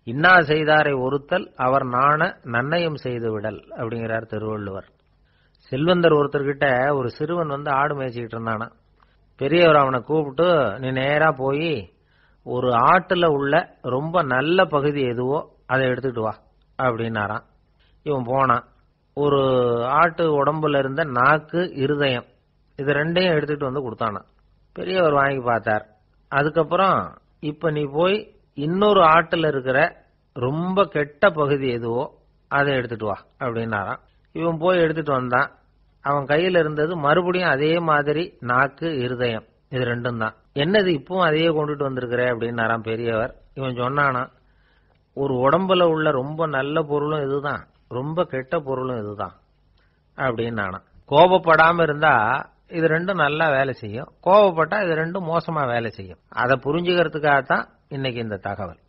இன்னா செய்தாரை ஒருத்தல் அவர் நாண நன்னயம் செய்து விடல் அப்படிங்கிறார் திருவள்ளுவர் செல்வந்தர் ஒருத்தர்கிட்ட ஒரு சிறுவன் வந்து ஆடு மேய்ச்சிக்கிட்டு இருந்தானா பெரியவர் அவனை கூப்பிட்டு நீ நேரா போய் ஒரு ஆட்டுல உள்ள ரொம்ப நல்ல பகுதி எதுவோ அதை எடுத்துட்டு வா அப்படின்னாராம் இவன் போனான் ஒரு ஆட்டு உடம்புல இருந்த நாக்கு இருதயம் இது ரெண்டையும் எடுத்துட்டு வந்து கொடுத்தானான் பெரியவர் வாங்கி பார்த்தார் அதுக்கப்புறம் இப்ப நீ போய் இன்னொரு ஆட்டுல இருக்கிற ரொம்ப கெட்ட பகுதி எதுவோ அதை எடுத்துட்டு வா அப்படின்னாராம் இவன் போய் எடுத்துட்டு வந்தான் அவன் கையில இருந்தது மறுபடியும் அதே மாதிரி நாக்கு இருதயம் இது ரெண்டும் தான் என்னது இப்பவும் அதையே கொண்டுட்டு வந்திருக்கிற அப்படின்னாராம் பெரியவர் இவன் சொன்னானா ஒரு உடம்புல உள்ள ரொம்ப நல்ல பொருளும் இதுதான் ரொம்ப கெட்ட பொருளும் இதுதான் அப்படின்னு கோபப்படாம இருந்தா இது ரெண்டும் நல்லா வேலை செய்யும் கோபப்பட்டா இது ரெண்டும் மோசமா வேலை செய்யும் அதை புரிஞ்சுக்கிறதுக்காக தான் இன்னைக்கு இந்த தகவல்